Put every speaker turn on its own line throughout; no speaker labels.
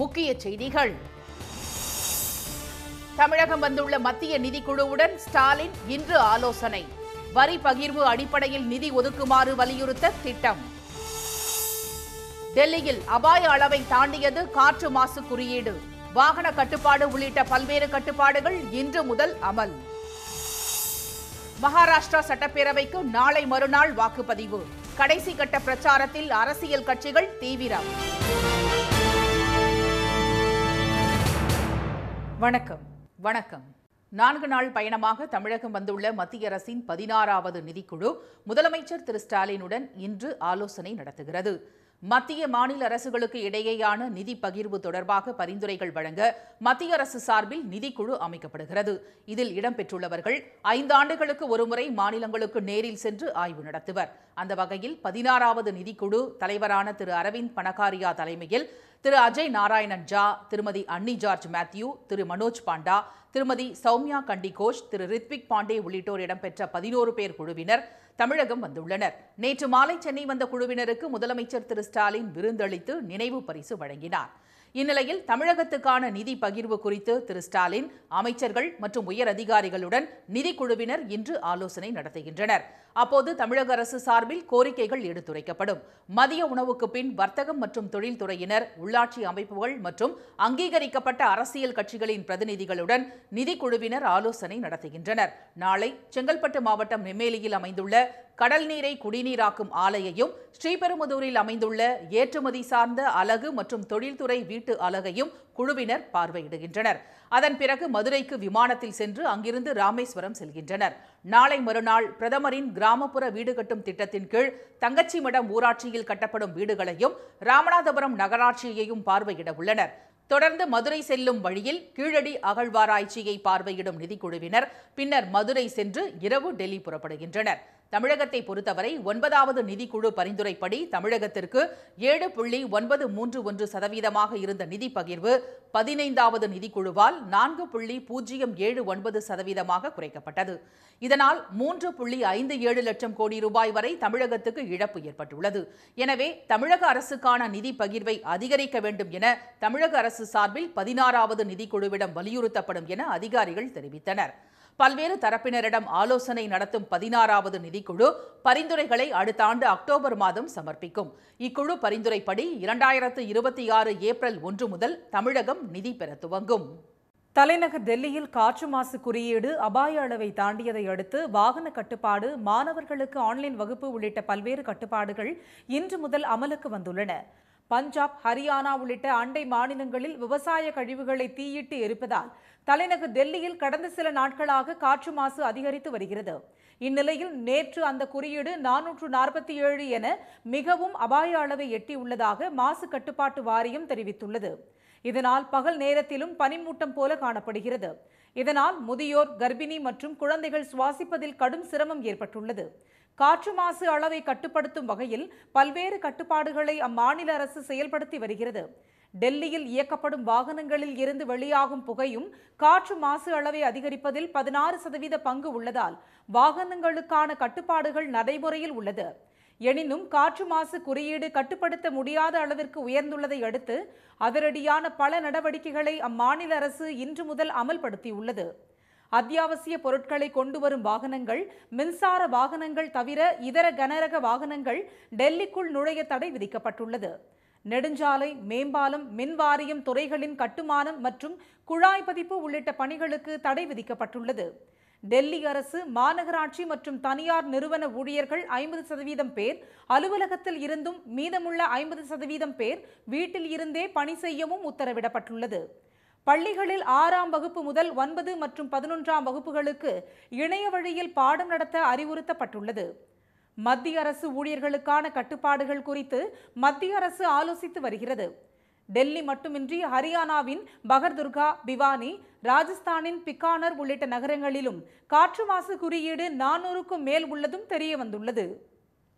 முக்கிய செய்திகள் தமிழகம் வந்துள்ள மத்திய நிதிக்குழுவுடன் ஸ்டாலின் இன்று ஆலோசனை வரி பகிர்வு அடிப்படையில் நிதி ஒதுக்குமாறு வலியுறுத்த திட்டம் டெல்லியில் அபாய அளவை தாண்டியது காற்று மாசு குறியீடு வாகன கட்டுப்பாடு உள்ளிட்ட பல்வேறு கட்டுப்பாடுகள் இன்று முதல் அமல் மகாராஷ்டிரா சட்டப்பேரவைக்கு நாளை மறுநாள் வாக்குப்பதிவு கடைசி கட்ட பிரச்சாரத்தில் அரசியல் கட்சிகள் தீவிரம் வணக்கம் வணக்கம் நான்கு நாள் பயணமாக தமிழகம் வந்துள்ள மத்திய அரசின் பதினாறாவது நிதிக்குழு முதலமைச்சர் திரு ஸ்டாலினுடன் இன்று ஆலோசனை நடத்துகிறது மத்திய மாநில அரசுகளுக்கு இடையேயான நிதி பகிர்வு தொடர்பாக பரிந்துரைகள் வழங்க மத்திய அரசு சார்பில் நிதிக்குழு அமைக்கப்படுகிறது இதில் இடம்பெற்றுள்ளவர்கள் ஐந்தாண்டுகளுக்கு ஒருமுறை மாநிலங்களுக்கு நேரில் சென்று ஆய்வு நடத்துவர் அந்த வகையில் பதினாறாவது நிதிக்குழு தலைவரான திரு அரவிந்த் பனகாரியா தலைமையில் திரு அஜய் நாராயணன் ஜா திருமதி அன்னி ஜார்ஜ் மேத்யூ திரு மனோஜ் பாண்டா திருமதி சௌமியா கண்டிகோஷ் திரு ரித்விக் பாண்டே உள்ளிட்டோர் இடம்பெற்ற பதினோரு பேர் குழுவினர் தமிழகம் வந்துள்ளனர் நேற்று மாலை சென்னை வந்த குழுவினருக்கு முதலமைச்சர் திரு ஸ்டாலின் விருந்தளித்து நினைவு பரிசு வழங்கினார் இந்நிலையில் தமிழகத்துக்கான நிதி பகிர்வு குறித்து திரு ஸ்டாலின் அமைச்சர்கள் மற்றும் உயர் அதிகாரிகளுடன் நிதிக்குழுவினர் இன்று ஆலோசனை நடத்துகின்றனர் அப்போது தமிழக அரசு சார்பில் கோரிக்கைகள் எடுத்துரைக்கப்படும் மதிய உணவுக்கு பின் வர்த்தகம் மற்றும் தொழில்துறையினர் உள்ளாட்சி அமைப்புகள் மற்றும் அங்கீகரிக்கப்பட்ட அரசியல் கட்சிகளின் பிரதிநிதிகளுடன் நிதிக்குழுவினர் ஆலோசனை நடத்துகின்றனர் நாளை செங்கல்பட்டு மாவட்டம் நெம்மேலியில் அமைந்துள்ள கடல் நீரை குடிநீராக்கும் ஆலையையும் ஸ்ரீபெரும்புதூரில் அமைந்துள்ள ஏற்றுமதி சார்ந்த அலகு மற்றும் தொழில்துறை வீட்டு அலகையும் குழுவினர் பார்வையிடுகின்றனர் அதன் பிறகு மதுரைக்கு விமானத்தில் சென்று அங்கிருந்து ராமேஸ்வரம் செல்கின்றனர் நாளை மறுநாள் பிரதமரின் கிராமப்புற வீடு கட்டும் திட்டத்தின் கீழ் தங்கச்சிமடம் ஊராட்சியில் கட்டப்படும் வீடுகளையும் ராமநாதபுரம் நகராட்சியையும் பார்வையிட உள்ளனர் தொடர்ந்து மதுரை செல்லும் வழியில் கீழடி அகழ்வாராய்ச்சியை பார்வையிடும் நிதிக்குழுவினர் பின்னர் மதுரை சென்று இரவு டெல்லி புறப்படுகின்றனர் தமிழகத்தை பொறுத்தவரை ஒன்பதாவது நிதிக்குழு பரிந்துரைப்படி தமிழகத்திற்கு ஏழு புள்ளி ஒன்பது மூன்று ஒன்று சதவீதமாக இருந்த நிதி பகிர்வு பதினைந்தாவது நிதிக்குழுவால் நான்கு புள்ளி பூஜ்ஜியம் ஏழு ஒன்பது சதவீதமாக குறைக்கப்பட்டது இதனால் மூன்று புள்ளி ஐந்து ஏழு லட்சம் கோடி ரூபாய் வரை தமிழகத்துக்கு இழப்பு ஏற்பட்டுள்ளது எனவே தமிழக அரசுக்கான நிதி பகிர்வை அதிகரிக்க வேண்டும் என தமிழக அரசு சார்பில் பதினாறாவது நிதிக்குழுவிடம் வலியுறுத்தப்படும் என அதிகாரிகள் தெரிவித்தனர் பல்வேறு தரப்பினரிடம் ஆலோசனை நடத்தும் பதினாறாவது நிதிக்குழு பரிந்துரைகளை அடுத்த ஆண்டு அக்டோபர் மாதம் சமர்ப்பிக்கும் இக்குழு பரிந்துரைப்படி இரண்டாயிரத்து இருபத்தி ஆறு ஏப்ரல் ஒன்று முதல் தமிழகம் நிதி பெற துவங்கும்
தலைநகர் டெல்லியில் காற்று மாசு குறியீடு அபாய அளவை தாண்டியதை அடுத்து வாகன கட்டுப்பாடு மாணவர்களுக்கு ஆன்லைன் வகுப்பு உள்ளிட்ட பல்வேறு கட்டுப்பாடுகள் இன்று முதல் அமலுக்கு வந்துள்ளன பஞ்சாப் ஹரியானா உள்ளிட்ட அண்டை மாநிலங்களில் விவசாய கழிவுகளை தீயிட்டு எரிப்பதால் தலைநகர் டெல்லியில் கடந்த சில நாட்களாக காற்று மாசு அதிகரித்து வருகிறது இந்நிலையில் நேற்று அந்த குறியீடு நானூற்று நாற்பத்தி ஏழு என மிகவும் அபாய அளவை எட்டியுள்ளதாக மாசு கட்டுப்பாட்டு வாரியம் தெரிவித்துள்ளது இதனால் பகல் நேரத்திலும் பனிமூட்டம் போல காணப்படுகிறது இதனால் முதியோர் கர்ப்பிணி மற்றும் குழந்தைகள் சுவாசிப்பதில் கடும் சிரமம் ஏற்பட்டுள்ளது காற்று மாசு அளவை கட்டுப்படுத்தும் வகையில் பல்வேறு கட்டுப்பாடுகளை அம்மாநில அரசு செயல்படுத்தி வருகிறது டெல்லியில் இயக்கப்படும் வாகனங்களில் இருந்து வெளியாகும் புகையும் காற்று மாசு அளவை அதிகரிப்பதில் பதினாறு சதவீத பங்கு உள்ளதால் வாகனங்களுக்கான கட்டுப்பாடுகள் நடைமுறையில் உள்ளது எனினும் காற்று மாசு குறியீடு கட்டுப்படுத்த முடியாத அளவிற்கு உயர்ந்துள்ளதை அடுத்து அதிரடியான பல நடவடிக்கைகளை அம்மாநில அரசு இன்று முதல் அமல்படுத்தியுள்ளது அத்தியாவசிய பொருட்களை கொண்டு வரும் வாகனங்கள் மின்சார வாகனங்கள் தவிர இதர கனரக வாகனங்கள் டெல்லிக்குள் நுழைய தடை விதிக்கப்பட்டுள்ளது நெடுஞ்சாலை மேம்பாலம் மின் வாரியம் துறைகளின் கட்டுமானம் மற்றும் குழாய் பதிப்பு உள்ளிட்ட பணிகளுக்கு தடை விதிக்கப்பட்டுள்ளது டெல்லி அரசு மாநகராட்சி மற்றும் தனியார் நிறுவன ஊழியர்கள் ஐம்பது சதவீதம் பேர் அலுவலகத்தில் இருந்தும் மீதமுள்ள ஐம்பது சதவீதம் பேர் வீட்டில் இருந்தே பணி செய்யவும் உத்தரவிடப்பட்டுள்ளது பள்ளிகளில் ஆறாம் வகுப்பு முதல் ஒன்பது மற்றும் பதினொன்றாம் வகுப்புகளுக்கு இணைய வழியில் பாடம் நடத்த அறிவுறுத்தப்பட்டுள்ளது மத்திய அரசு ஊழியர்களுக்கான கட்டுப்பாடுகள் குறித்து மத்திய அரசு ஆலோசித்து வருகிறது டெல்லி மட்டுமின்றி ஹரியானாவின் பகர்துர்கா பிவானி ராஜஸ்தானின் பிக்கானர் உள்ளிட்ட நகரங்களிலும் காற்று மாசு குறியீடு நானூறுக்கும் மேல் உள்ளதும் தெரிய வந்துள்ளது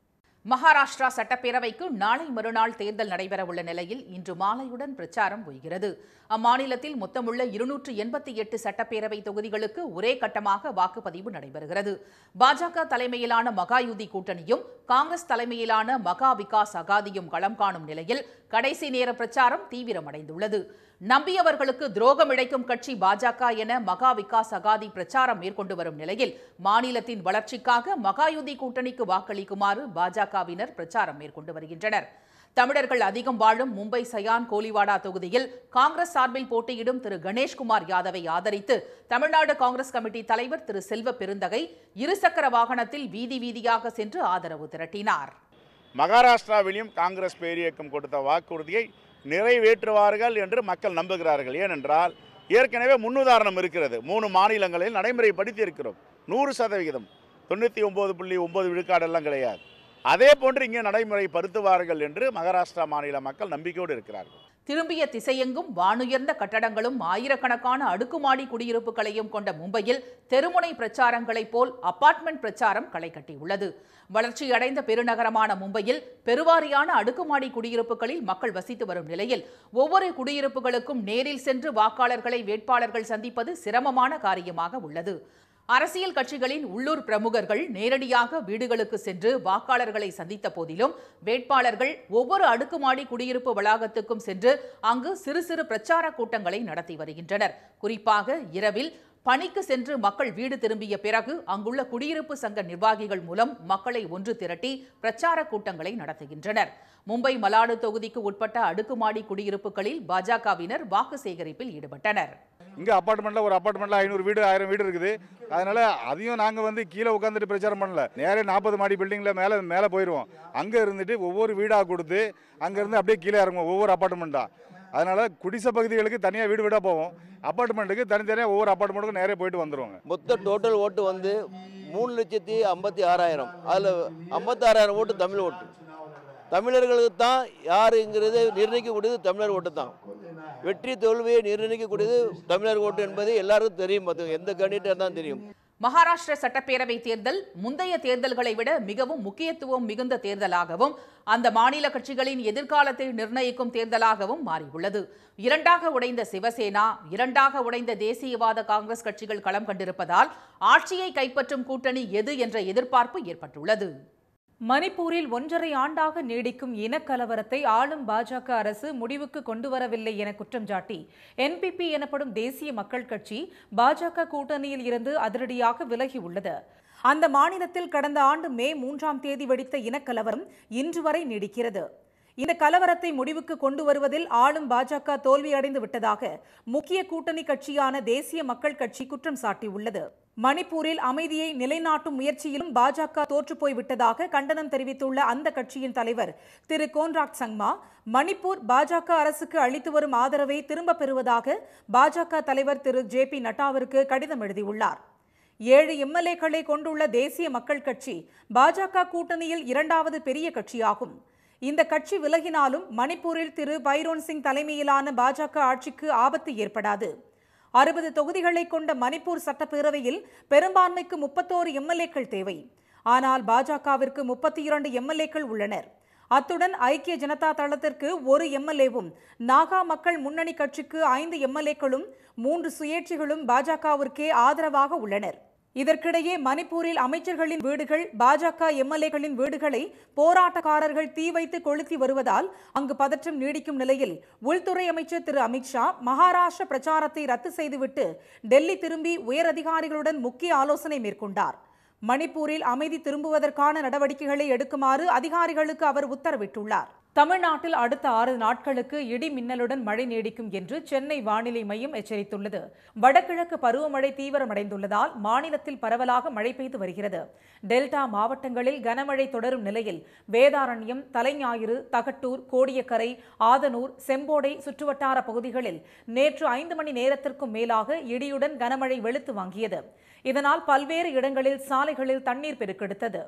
மகாராஷ்டிரா சட்டப்பேரவைக்கு நாளை மறுநாள் தேர்தல் நடைபெறவுள்ள நிலையில் இன்று மாலையுடன் பிரச்சாரம் ஓய்கிறது அம்மாநிலத்தில் மொத்தமுள்ள இருநூற்று எண்பத்தி எட்டு சட்டப்பேரவை தொகுதிகளுக்கு ஒரே கட்டமாக வாக்குப்பதிவு நடைபெறுகிறது பாஜக தலைமையிலான மகாயுதி கூட்டணியும் காங்கிரஸ் தலைமையிலான மகா விகாஸ் அகாதியும் களம் காணும் நிலையில் கடைசி நேர பிரச்சாரம் தீவிரமடைந்துள்ளது நம்பியவர்களுக்கு துரோகம் இழைக்கும் கட்சி பாஜக என மகா விகாஸ் அகாதி பிரச்சாரம் மேற்கொண்டு வரும் நிலையில் மாநிலத்தின் வளர்ச்சிக்காக மகாயுதி கூட்டணிக்கு வாக்களிக்குமாறு பாஜகவினர் பிரச்சாரம் மேற்கொண்டு வருகின்றனர் தமிழர்கள் அதிகம் வாழும் மும்பை சயான் கோலிவாடா தொகுதியில் காங்கிரஸ் சார்பில் போட்டியிடும் திரு கணேஷ்குமார் யாதவை ஆதரித்து தமிழ்நாடு காங்கிரஸ் கமிட்டி தலைவர் திரு செல்வ பெருந்தகை இருசக்கர வாகனத்தில் வீதி வீதியாக சென்று ஆதரவு திரட்டினார்
மகாராஷ்டிராவிலும் காங்கிரஸ் பேரியக்கம் கொடுத்த வாக்குறுதியை நிறைவேற்றுவார்கள் என்று மக்கள் நம்புகிறார்கள் ஏனென்றால் ஏற்கனவே முன்னுதாரணம் இருக்கிறது மூணு மாநிலங்களில் நடைமுறைப்படுத்தி இருக்கிறோம் நூறு சதவிகிதம் தொண்ணூற்றி ஒம்பது புள்ளி ஒம்பது விழுக்காடெல்லாம் கிடையாது அதே போன்று இங்கே நடைமுறைப்படுத்துவார்கள் என்று மகாராஷ்டிரா மாநில மக்கள் நம்பிக்கையோடு இருக்கிறார்கள்
திரும்பிய திசையெங்கும் வானுயர்ந்த கட்டடங்களும் ஆயிரக்கணக்கான அடுக்குமாடி குடியிருப்புகளையும் கொண்ட மும்பையில் தெருமுனை பிரச்சாரங்களைப் போல் அபார்ட்மெண்ட் பிரச்சாரம் களை கட்டியுள்ளது வளர்ச்சியடைந்த பெருநகரமான மும்பையில் பெருவாரியான அடுக்குமாடி குடியிருப்புகளில் மக்கள் வசித்து வரும் நிலையில் ஒவ்வொரு குடியிருப்புகளுக்கும் நேரில் சென்று வாக்காளர்களை வேட்பாளர்கள் சந்திப்பது சிரமமான காரியமாக உள்ளது அரசியல் கட்சிகளின் உள்ளூர் பிரமுகர்கள் நேரடியாக வீடுகளுக்கு சென்று வாக்காளர்களை சந்தித்த போதிலும் வேட்பாளர்கள் ஒவ்வொரு அடுக்குமாடி குடியிருப்பு வளாகத்துக்கும் சென்று அங்கு சிறு சிறு பிரச்சார கூட்டங்களை நடத்தி வருகின்றனர் குறிப்பாக இரவில் பணிக்கு சென்று மக்கள் வீடு திரும்பிய பிறகு அங்குள்ள குடியிருப்பு சங்க நிர்வாகிகள் மூலம் மக்களை ஒன்று திரட்டி பிரச்சார கூட்டங்களை நடத்துகின்றனர் மும்பை மலாடு தொகுதிக்கு உட்பட்ட அடுக்குமாடி குடியிருப்புகளில் பாஜகவினர் வாக்கு சேகரிப்பில் ஈடுபட்டனர்
இங்கே அப்பார்ட்மெண்ட்டில் ஒரு அப்பார்ட்மெண்ட்டில் ஐநூறு வீடு ஆயிரம் வீடு இருக்குது அதனால் அதையும் நாங்கள் வந்து கீழே உட்காந்துட்டு பிரச்சாரம் பண்ணல நேரே நாற்பது மாடி பில்டிங்கில் மேலே மேலே போயிடுவோம் அங்கே இருந்துட்டு ஒவ்வொரு வீடாக கொடுத்து அங்கேருந்து அப்படியே கீழே இறங்குவோம் ஒவ்வொரு அப்பார்ட்மெண்ட்டாக அதனால் குடிசை பகுதிகளுக்கு தனியாக வீடு வீடாக போவோம் அப்பார்ட்மெண்ட்டுக்கு தனித்தனியாக ஒவ்வொரு அப்பார்ட்மெண்ட்டுக்கும் நேரே போயிட்டு வந்துருவாங்க
மொத்த டோட்டல் ஓட்டு வந்து மூணு லட்சத்தி ஐம்பத்தி ஆறாயிரம் அதில் ஐம்பத்தாறாயிரம் ஓட்டு தமிழ் ஓட்டு தமிழர்களுக்கு தான் யாருங்கிறது நிர்ணயிக்கக்கூடியது தமிழர் ஓட்டு தான் வெற்றி தோல்வியை நிர்ணயிக்கக்கூடியது தமிழர் ஓட்டு என்பது எல்லாருக்கும் தெரியும் அது எந்த கேண்டிடேட் தான் தெரியும்
மகாராஷ்டிர சட்டப்பேரவை தேர்தல் முந்தைய தேர்தல்களை விட மிகவும் முக்கியத்துவம் மிகுந்த தேர்தலாகவும் அந்த மாநில கட்சிகளின் எதிர்காலத்தை நிர்ணயிக்கும் தேர்தலாகவும் மாறியுள்ளது இரண்டாக உடைந்த சிவசேனா இரண்டாக உடைந்த தேசியவாத காங்கிரஸ் கட்சிகள் களம் கண்டிருப்பதால் ஆட்சியை கைப்பற்றும் கூட்டணி எது என்ற எதிர்பார்ப்பு ஏற்பட்டுள்ளது
மணிப்பூரில் ஒன்றரை ஆண்டாக நீடிக்கும் இனக்கலவரத்தை ஆளும் பாஜக அரசு முடிவுக்கு கொண்டு வரவில்லை என குற்றம் சாட்டி என்பிபி எனப்படும் தேசிய மக்கள் கட்சி பாஜக கூட்டணியில் இருந்து அதிரடியாக விலகியுள்ளது அந்த மாநிலத்தில் கடந்த ஆண்டு மே மூன்றாம் தேதி வெடித்த இனக்கலவரம் இன்று வரை நீடிக்கிறது இந்த கலவரத்தை முடிவுக்கு கொண்டு வருவதில் ஆளும் பாஜக தோல்வியடைந்து விட்டதாக முக்கிய கூட்டணி கட்சியான தேசிய மக்கள் கட்சி குற்றம் சாட்டியுள்ளது மணிப்பூரில் அமைதியை நிலைநாட்டும் முயற்சியிலும் பாஜக தோற்றுப்போய் விட்டதாக கண்டனம் தெரிவித்துள்ள அந்த கட்சியின் தலைவர் திரு கோன்ராட் சங்மா மணிப்பூர் பாஜக அரசுக்கு அளித்து வரும் ஆதரவை திரும்பப் பெறுவதாக பாஜக தலைவர் திரு ஜே பி நட்டாவிற்கு கடிதம் எழுதியுள்ளார் ஏழு எம்எல்ஏக்களை கொண்டுள்ள தேசிய மக்கள் கட்சி பாஜக கூட்டணியில் இரண்டாவது பெரிய கட்சியாகும் இந்த கட்சி விலகினாலும் மணிப்பூரில் திரு பைரோன் சிங் தலைமையிலான பாஜக ஆட்சிக்கு ஆபத்து ஏற்படாது அறுபது தொகுதிகளை கொண்ட மணிப்பூர் சட்டப்பேரவையில் பெரும்பான்மைக்கு முப்பத்தோரு எம்எல்ஏக்கள் தேவை ஆனால் பாஜகவிற்கு முப்பத்தி இரண்டு எம்எல்ஏக்கள் உள்ளனர் அத்துடன் ஐக்கிய ஜனதா தளத்திற்கு ஒரு எம்எல்ஏவும் நாகா மக்கள் முன்னணி கட்சிக்கு ஐந்து எம்எல்ஏக்களும் மூன்று சுயேட்சைகளும் பாஜகவிற்கே ஆதரவாக உள்ளனர் இதற்கிடையே மணிப்பூரில் அமைச்சர்களின் வீடுகள் பாஜக எம்எல்ஏக்களின் வீடுகளை போராட்டக்காரர்கள் தீ வைத்து கொளுத்தி வருவதால் அங்கு பதற்றம் நீடிக்கும் நிலையில் உள்துறை அமைச்சர் திரு அமித்ஷா மகாராஷ்டிர பிரச்சாரத்தை ரத்து செய்துவிட்டு டெல்லி திரும்பி உயரதிகாரிகளுடன் முக்கிய ஆலோசனை மேற்கொண்டார் மணிப்பூரில் அமைதி திரும்புவதற்கான நடவடிக்கைகளை எடுக்குமாறு அதிகாரிகளுக்கு அவர் உத்தரவிட்டுள்ளார் தமிழ்நாட்டில் அடுத்த ஆறு நாட்களுக்கு இடி மின்னலுடன் மழை நீடிக்கும் என்று சென்னை வானிலை மையம் எச்சரித்துள்ளது வடகிழக்கு பருவமழை தீவிரமடைந்துள்ளதால் மாநிலத்தில் பரவலாக மழை பெய்து வருகிறது டெல்டா மாவட்டங்களில் கனமழை தொடரும் நிலையில் வேதாரண்யம் தலைஞாயிறு தகட்டூர் கோடியக்கரை ஆதனூர் செம்போடை சுற்றுவட்டார பகுதிகளில் நேற்று ஐந்து மணி நேரத்திற்கும் மேலாக இடியுடன் கனமழை வெளுத்து வாங்கியது இதனால் பல்வேறு இடங்களில் சாலைகளில் தண்ணீர் பெருக்கெடுத்தது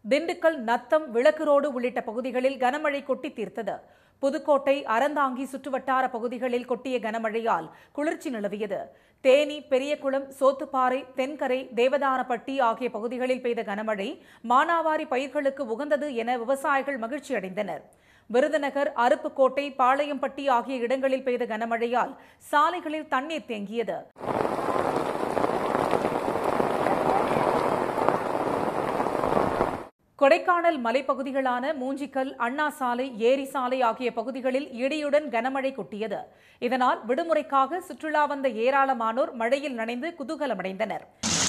திண்டுக்கல் நத்தம் விளக்கு ரோடு உள்ளிட்ட பகுதிகளில் கனமழை கொட்டி தீர்த்தது புதுக்கோட்டை அறந்தாங்கி சுற்றுவட்டார பகுதிகளில் கொட்டிய கனமழையால் குளிர்ச்சி நிலவியது தேனி பெரியகுளம் சோத்துப்பாறை தென்கரை தேவதானப்பட்டி ஆகிய பகுதிகளில் பெய்த கனமழை மானாவாரி பயிர்களுக்கு உகந்தது என விவசாயிகள் மகிழ்ச்சி அடைந்தனர் விருதுநகர் அருப்புக்கோட்டை பாளையம்பட்டி ஆகிய இடங்களில் பெய்த கனமழையால் சாலைகளில் தண்ணீர் தேங்கியது கொடைக்கானல் மலைப்பகுதிகளான மூஞ்சிக்கல் அண்ணா சாலை ஏரி சாலை ஆகிய பகுதிகளில் இடியுடன் கனமழை கொட்டியது இதனால் விடுமுறைக்காக சுற்றுலா வந்த ஏராளமானோர் மழையில் நனைந்து குதூகலமடைந்தனர்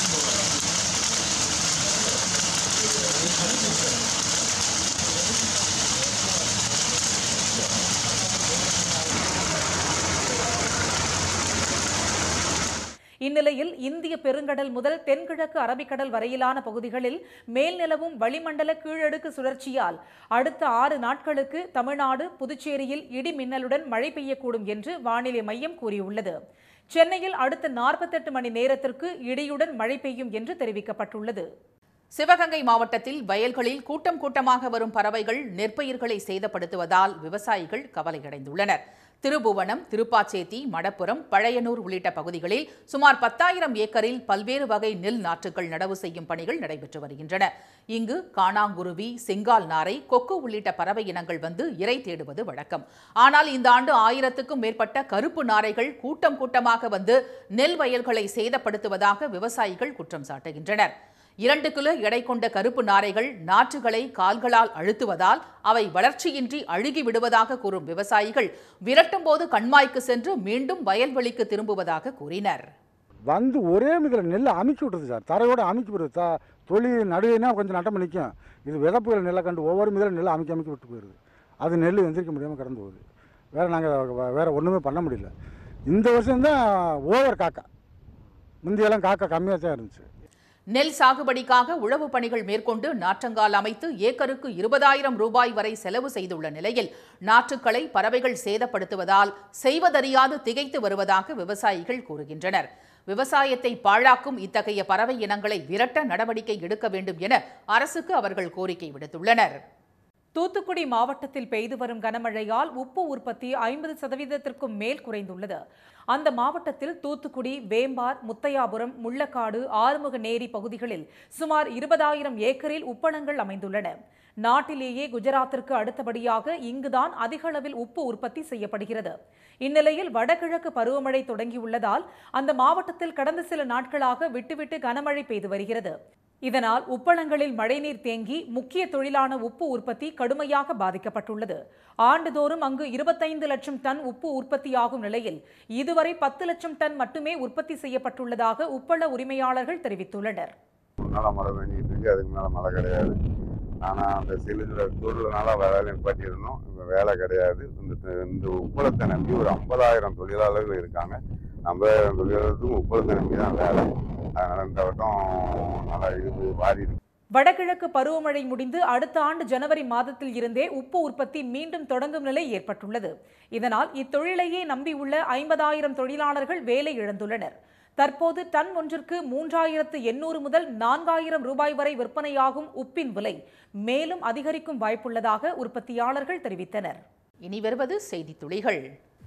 இந்நிலையில் இந்திய பெருங்கடல் முதல் தென்கிழக்கு அரபிக்கடல் வரையிலான பகுதிகளில் மேல் நிலவும் வளிமண்டல கீழடுக்கு சுழற்சியால் அடுத்த ஆறு நாட்களுக்கு தமிழ்நாடு புதுச்சேரியில் இடி மின்னலுடன் மழை பெய்யக்கூடும் என்று வானிலை மையம் கூறியுள்ளது சென்னையில் அடுத்த நாற்பத்தெட்டு மணி நேரத்திற்கு இடியுடன் மழை பெய்யும் என்று தெரிவிக்கப்பட்டுள்ளது
சிவகங்கை மாவட்டத்தில் வயல்களில் கூட்டம் கூட்டமாக வரும் பறவைகள் நெற்பயிர்களை சேதப்படுத்துவதால் விவசாயிகள் கவலையடைந்துள்ளனர் திருபுவனம் திருப்பாச்சேத்தி மடப்புரம் பழையனூர் உள்ளிட்ட பகுதிகளில் சுமார் பத்தாயிரம் ஏக்கரில் பல்வேறு வகை நெல் நாற்றுகள் நடவு செய்யும் பணிகள் நடைபெற்று வருகின்றன இங்கு காணாங்குருவி செங்கால் நாரை கொக்கு உள்ளிட்ட பறவை இனங்கள் வந்து இறை தேடுவது வழக்கம் ஆனால் இந்த ஆண்டு ஆயிரத்துக்கும் மேற்பட்ட கருப்பு நாரைகள் கூட்டம் கூட்டமாக வந்து நெல் வயல்களை சேதப்படுத்துவதாக விவசாயிகள் குற்றம் சாட்டுகின்றனர் இரண்டு கிலோ எடை கொண்ட கருப்பு நாரைகள் நாற்றுகளை கால்களால் அழுத்துவதால் அவை வளர்ச்சியின்றி அழுகி விடுவதாக கூறும் விவசாயிகள் விரட்டும் போது கண்மாய்க்கு சென்று மீண்டும் வயல்வெளிக்கு திரும்புவதாக கூறினர்
வந்து ஒரே மிதில் நெல் அமுக்கி விட்டுருது சார் தரையோட அமுக்கி விடுது த தொழில் நடுவேனா கொஞ்சம் நட்டம் நிற்கும் இது விதப்புகள் நெல்லை கண்டு ஒவ்வொரு மிதில் நெல் அமுக்கி அமுக்கி விட்டு போயிடுது அது நெல் எந்திரிக்க முடியாமல் கடந்து போகுது வேறு நாங்கள் வேறு ஒன்றுமே பண்ண முடியல இந்த வருஷம்தான் ஓவர் காக்கா முந்தியெல்லாம் காக்கா கம்மியாக தான் இருந்துச்சு
நெல் சாகுபடிக்காக உழவு பணிகள் மேற்கொண்டு நாற்றங்கால் அமைத்து ஏக்கருக்கு இருபதாயிரம் ரூபாய் வரை செலவு செய்துள்ள நிலையில் நாற்றுக்களை பறவைகள் சேதப்படுத்துவதால் செய்வதறியாது திகைத்து வருவதாக விவசாயிகள் கூறுகின்றனர் விவசாயத்தை பாழாக்கும் இத்தகைய பறவை இனங்களை விரட்ட நடவடிக்கை எடுக்க வேண்டும் என அரசுக்கு அவர்கள் கோரிக்கை விடுத்துள்ளனர்
தூத்துக்குடி மாவட்டத்தில் பெய்து வரும் கனமழையால் உப்பு உற்பத்தி ஐம்பது சதவீதத்திற்கும் மேல் குறைந்துள்ளது அந்த மாவட்டத்தில் தூத்துக்குடி வேம்பார் முத்தையாபுரம் முள்ளக்காடு ஆறுமுகநேரி பகுதிகளில் சுமார் இருபதாயிரம் ஏக்கரில் உப்பளங்கள் அமைந்துள்ளன நாட்டிலேயே குஜராத்திற்கு அடுத்தபடியாக இங்குதான் அதிக அளவில் உப்பு உற்பத்தி செய்யப்படுகிறது இந்நிலையில் வடகிழக்கு பருவமழை தொடங்கியுள்ளதால் அந்த மாவட்டத்தில் கடந்த சில நாட்களாக விட்டுவிட்டு கனமழை பெய்து வருகிறது இதனால் உப்பளங்களில் மழைநீர் தேங்கி முக்கிய தொழிலான உப்பு உற்பத்தி கடுமையாக பாதிக்கப்பட்டுள்ளது ஆண்டுதோறும் அங்கு இருபத்தைந்து லட்சம் டன் உப்பு உற்பத்தியாகும் நிலையில் இதுவரை பத்து லட்சம் டன் மட்டுமே உற்பத்தி செய்யப்பட்டுள்ளதாக உப்பள உரிமையாளர்கள் தெரிவித்துள்ளனர்
முன்னால் மழை பெஞ்சிட்டு இருக்கு அதுக்கு மேலே மழை கிடையாது ஆனால் அந்த சிலிண்டர் சூழலனால வேலை நிப்பாட்டியிருந்தோம் இப்போ வேலை கிடையாது இந்த இந்த உப்பளத்தை நம்பி ஒரு ஐம்பதாயிரம் தொழிலாளர்கள் இருக்காங்க ஐம்பதாயிரம் தொழிலாளர்களுக்கும் உப்பளத்தை நம்பி தான் வேலை அதனால் இந்த வட்டம் நல்லா இது வாரி இருக்கு
வடகிழக்கு பருவமழை முடிந்து அடுத்த ஆண்டு ஜனவரி மாதத்தில் இருந்தே உப்பு உற்பத்தி மீண்டும் தொடங்கும் நிலை ஏற்பட்டுள்ளது இதனால் இத்தொழிலையே நம்பியுள்ள ஐம்பதாயிரம் தொழிலாளர்கள் வேலை இழந்துள்ளனர் தற்போது டன் ஒன்றிற்கு மூன்றாயிரத்து எண்ணூறு முதல் நான்காயிரம் ரூபாய் வரை விற்பனையாகும் உப்பின் விலை மேலும் அதிகரிக்கும் வாய்ப்புள்ளதாக உற்பத்தியாளர்கள் தெரிவித்தனர்
இனி வருவது செய்தித் துளிகள்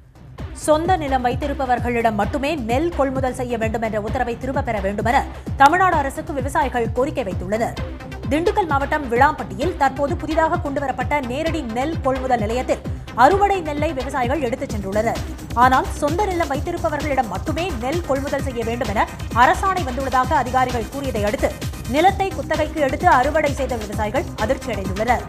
சொந்த நிலம் வைத்திருப்பவர்களிடம் மட்டுமே நெல் கொள்முதல் செய்ய வேண்டும் என்ற உத்தரவை திரும்பப் பெற வேண்டுமென தமிழ்நாடு அரசுக்கு விவசாயிகள் கோரிக்கை வைத்துள்ளனர் திண்டுக்கல் மாவட்டம் விளாம்பட்டியில் தற்போது புதிதாக கொண்டுவரப்பட்ட நேரடி நெல் கொள்முதல் நிலையத்தில் அறுவடை நெல்லை விவசாயிகள் எடுத்துச் சென்றுள்ளனர் ஆனால் சொந்த நிலம் வைத்திருப்பவர்களிடம் மட்டுமே நெல் கொள்முதல் செய்ய வேண்டும் என அரசாணை வந்துள்ளதாக அதிகாரிகள் கூறியதை அடுத்து நிலத்தை குத்தகைக்கு எடுத்து அறுவடை செய்த விவசாயிகள் அதிர்ச்சியடைந்துள்ளனர்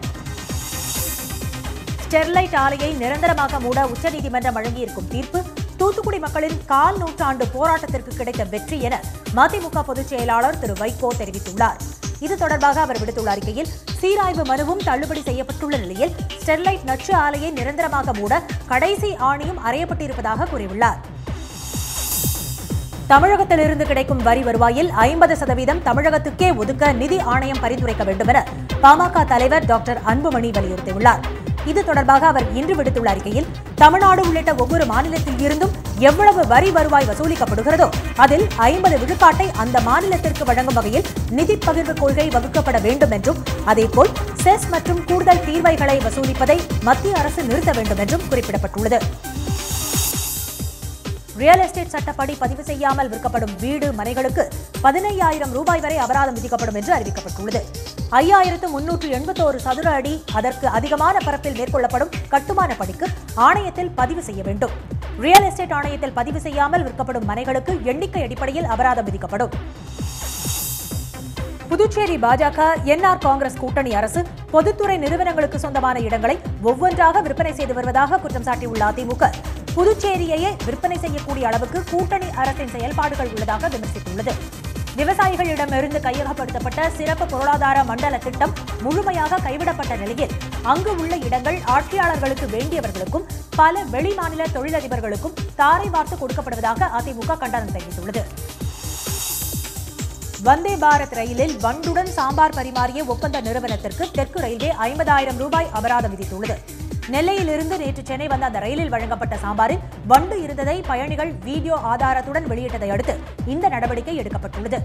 ஸ்டெர்லைட் ஆலையை நிரந்தரமாக மூட உச்சநீதிமன்றம் வழங்கியிருக்கும் தீர்ப்பு தூத்துக்குடி மக்களின் கால் நூற்றாண்டு போராட்டத்திற்கு கிடைத்த வெற்றி என மதிமுக பொதுச் செயலாளர் திரு வைகோ தெரிவித்துள்ளார் இது தொடர்பாக அவர் விடுத்துள்ள அறிக்கையில் சீராய்வு மனுவும் தள்ளுபடி செய்யப்பட்டுள்ள நிலையில் ஸ்டெர்லைட் நச்சு ஆலையை நிரந்தரமாக மூட கடைசி ஆணையும் அறையப்பட்டிருப்பதாக கூறியுள்ளார் தமிழகத்திலிருந்து கிடைக்கும் வரி வருவாயில் ஐம்பது சதவீதம் தமிழகத்துக்கே ஒதுக்க நிதி ஆணையம் பரிந்துரைக்க வேண்டும் என பாமக தலைவர் டாக்டர் அன்புமணி வலியுறுத்தியுள்ளார் இது தொடர்பாக அவர் இன்று விடுத்துள்ள அறிக்கையில் தமிழ்நாடு உள்ளிட்ட ஒவ்வொரு மாநிலத்தில் இருந்தும் எவ்வளவு வரி வருவாய் வசூலிக்கப்படுகிறதோ அதில் ஐம்பது விழுக்காட்டை அந்த மாநிலத்திற்கு வழங்கும் வகையில் நிதி பகிர்வு கொள்கை வகுக்கப்பட வேண்டும் என்றும் அதேபோல் செஸ் மற்றும் கூடுதல் தீர்வைகளை வசூலிப்பதை மத்திய அரசு நிறுத்த வேண்டும் என்றும் குறிப்பிடப்பட்டுள்ளது ரியல் எஸ்டேட் சட்டப்படி பதிவு செய்யாமல் விற்கப்படும் வீடு மனைகளுக்கு பதினையாயிரம் ரூபாய் வரை அபராதம் விதிக்கப்படும் என்று அறிவிக்கப்பட்டுள்ளது ஐயாயிரத்து முன்னூற்று எண்பத்தோரு சதுர அடி அதற்கு அதிகமான பரப்பில் மேற்கொள்ளப்படும் கட்டுமான பணிக்கு ஆணையத்தில் பதிவு செய்ய வேண்டும் ரியல் எஸ்டேட் ஆணையத்தில் பதிவு செய்யாமல் விற்கப்படும் மனைகளுக்கு எண்ணிக்கை அடிப்படையில் அபராதம் விதிக்கப்படும் புதுச்சேரி பாஜக என்ஆர் காங்கிரஸ் கூட்டணி அரசு பொதுத்துறை நிறுவனங்களுக்கு சொந்தமான இடங்களை ஒவ்வொன்றாக விற்பனை செய்து வருவதாக குற்றம் சாட்டியுள்ள அதிமுக புதுச்சேரியையே விற்பனை செய்யக்கூடிய அளவுக்கு கூட்டணி அரசின் செயல்பாடுகள் உள்ளதாக விமர்சித்துள்ளது விவசாயிகளிடமிருந்து கையகப்படுத்தப்பட்ட சிறப்பு பொருளாதார மண்டல திட்டம் முழுமையாக கைவிடப்பட்ட நிலையில் அங்கு உள்ள இடங்கள் ஆட்சியாளர்களுக்கு வேண்டியவர்களுக்கும் பல வெளிமாநில தொழிலதிபர்களுக்கும் தாரை வார்த்து கொடுக்கப்படுவதாக அதிமுக கண்டனம் தெரிவித்துள்ளது வந்தே பாரத் ரயிலில் வண்டுடன் சாம்பார் பரிமாறிய ஒப்பந்த நிறுவனத்திற்கு தெற்கு ரயில்வே ஐம்பதாயிரம் ரூபாய் அபராதம் விதித்துள்ளது நெல்லையிலிருந்து நேற்று சென்னை வந்த அந்த ரயிலில் வழங்கப்பட்ட சாம்பாரில் வண்டு இருந்ததை பயணிகள் வீடியோ ஆதாரத்துடன் வெளியிட்டதை அடுத்து இந்த நடவடிக்கை எடுக்கப்பட்டுள்ளது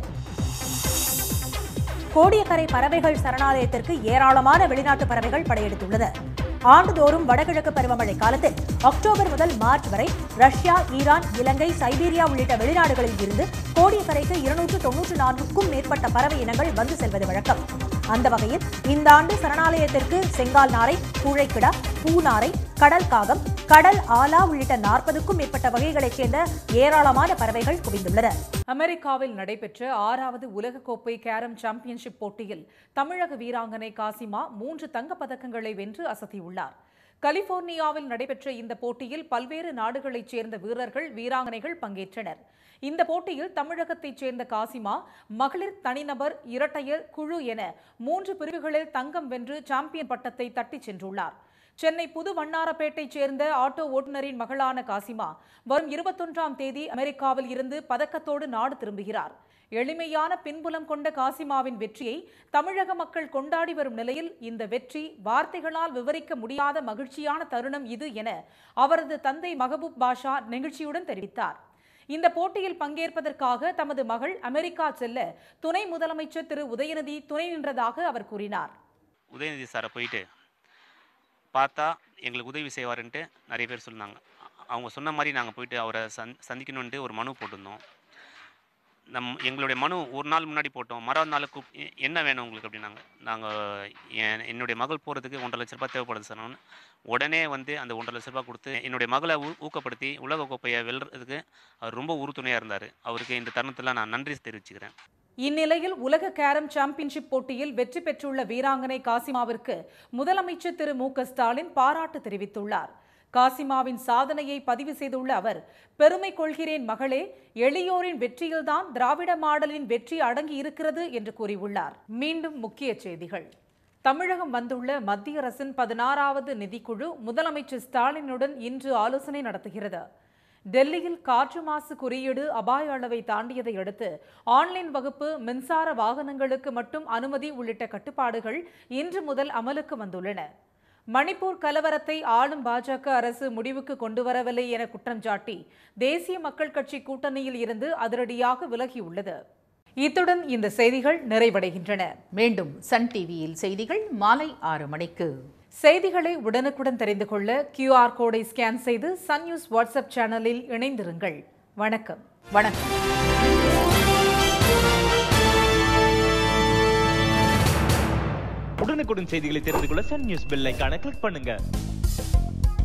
கோடியக்கரை பறவைகள் சரணாலயத்திற்கு ஏராளமான வெளிநாட்டு பறவைகள் படையெடுத்துள்ளது ஆண்டுதோறும் வடகிழக்கு பருவமழை காலத்தில் அக்டோபர் முதல் மார்ச் வரை ரஷ்யா ஈரான் இலங்கை சைபீரியா உள்ளிட்ட வெளிநாடுகளில் இருந்து கோடியக்கரைக்கு இருநூற்று தொன்னூற்று நான்குக்கும் மேற்பட்ட பறவை இனங்கள் வந்து செல்வது வழக்கம் அந்த வகையில் இந்த ஆண்டு சரணாலயத்திற்கு செங்கால் நாரை கூழைக்கிடா பூநாரை கடல் காகம் கடல் ஆலா உள்ளிட்ட நாற்பதுக்கும் மேற்பட்ட வகைகளைச் சேர்ந்த ஏராளமான பறவைகள் குவிந்துள்ளன
அமெரிக்காவில் நடைபெற்ற ஆறாவது உலகக்கோப்பை கேரம் சாம்பியன்ஷிப் போட்டியில் தமிழக வீராங்கனை காசிமா மூன்று தங்கப் பதக்கங்களை வென்று அசத்தியுள்ளார் கலிபோர்னியாவில் நடைபெற்ற இந்த போட்டியில் பல்வேறு நாடுகளைச் சேர்ந்த வீரர்கள் வீராங்கனைகள் பங்கேற்றனர் இந்த போட்டியில் தமிழகத்தைச் சேர்ந்த காசிமா மகளிர் தனிநபர் இரட்டையர் குழு என மூன்று பிரிவுகளில் தங்கம் வென்று சாம்பியன் பட்டத்தை தட்டிச் சென்றுள்ளார் சென்னை புது வண்ணாரப்பேட்டைச் சேர்ந்த ஆட்டோ ஓட்டுநரின் மகளான காசிமா வரும் இருபத்தொன்றாம் தேதி அமெரிக்காவில் இருந்து பதக்கத்தோடு நாடு திரும்புகிறார் எளிமையான பின்புலம் கொண்ட காசிமாவின் வெற்றியை தமிழக மக்கள் கொண்டாடி வரும் நிலையில் இந்த வெற்றி வார்த்தைகளால் விவரிக்க முடியாத மகிழ்ச்சியான தருணம் இது என அவரது தந்தை மகபூப் பாஷா நெகிழ்ச்சியுடன் தெரிவித்தார் இந்த போட்டியில் பங்கேற்பதற்காக தமது மகள் அமெரிக்கா செல்ல துணை முதலமைச்சர் திரு உதயநிதி துணை நின்றதாக அவர் கூறினார்
உதயநிதி சாரை போயிட்டு பார்த்தா எங்களுக்கு உதவி செய்வாருன்ட்டு நிறைய பேர் சொன்னாங்க அவங்க சொன்ன மாதிரி நாங்கள் போயிட்டு அவரை சந் சந்திக்கணுன்ட்டு ஒரு மனு போட்டிருந்தோம் நம் எங்களுடைய மனு ஒரு நாள் முன்னாடி போட்டோம் மறாவது நாள் கூப் எ- என்ன வேணும் உங்களுக்கு அப்படின்னாங்க நாங்கள் என் என்னுடைய மகள் போகிறதுக்கு ஒன்றரை லட்ச ரூபாய் தேவைப்படுது சார் நான் உடனே வந்து அந்த ஒன்றரை லட்ச ரூபாய் கொடுத்து என்னுடைய மகளை ஊ ஊக்கப்படுத்தி உலக கோப்பையை வெல்றதுக்கு அவர் ரொம்ப உறுதுணையாக இருந்தார் அவருக்கு இந்த தருணத்தில் நான் நன்றி தெரிவிச்சுக்கிறேன்
இந்நிலையில் உலக கேரம் சாம்பியன்ஷிப் போட்டியில் வெற்றி பெற்றுள்ள வீராங்கனை காசிமாவிற்கு முதலமைச்சர் திரு மு க ஸ்டாலின் பாராட்டு தெரிவித்துள்ளார் காசிமாவின் சாதனையை பதிவு செய்துள்ள அவர் பெருமை கொள்கிறேன் மகளே எளியோரின் வெற்றியில்தான் திராவிட மாடலின் வெற்றி அடங்கி இருக்கிறது என்று கூறியுள்ளார் மீண்டும் முக்கிய செய்திகள் தமிழகம் வந்துள்ள மத்திய அரசின் பதினாறாவது நிதிக்குழு முதலமைச்சர் ஸ்டாலினுடன் இன்று ஆலோசனை நடத்துகிறது டெல்லியில் காற்று மாசு குறியீடு அபாய அளவை தாண்டியதை அடுத்து ஆன்லைன் வகுப்பு மின்சார வாகனங்களுக்கு மட்டும் அனுமதி உள்ளிட்ட கட்டுப்பாடுகள் இன்று முதல் அமலுக்கு வந்துள்ளன மணிப்பூர் கலவரத்தை ஆளும் பாஜக அரசு முடிவுக்கு கொண்டு வரவில்லை என குற்றம் சாட்டி தேசிய மக்கள் கட்சி கூட்டணியில் இருந்து அதிரடியாக விலகியுள்ளது இத்துடன் இந்த செய்திகள் நிறைவடைகின்றன
மீண்டும் சன் டிவியில் செய்திகள் மாலை ஆறு மணிக்கு
செய்திகளை உடனுக்குடன் தெரிந்து கொள்ள கியூஆர் கோடை ஸ்கேன் செய்து சன் நியூஸ் வாட்ஸ்அப் சேனலில் இணைந்திருங்கள் வணக்கம்
வணக்கம்
உடனுக்குடன் செய்திகளை தெரிந்து கொள்ள சன் நியூஸ் பெல் ஐகானை கிளிக் பண்ணுங்க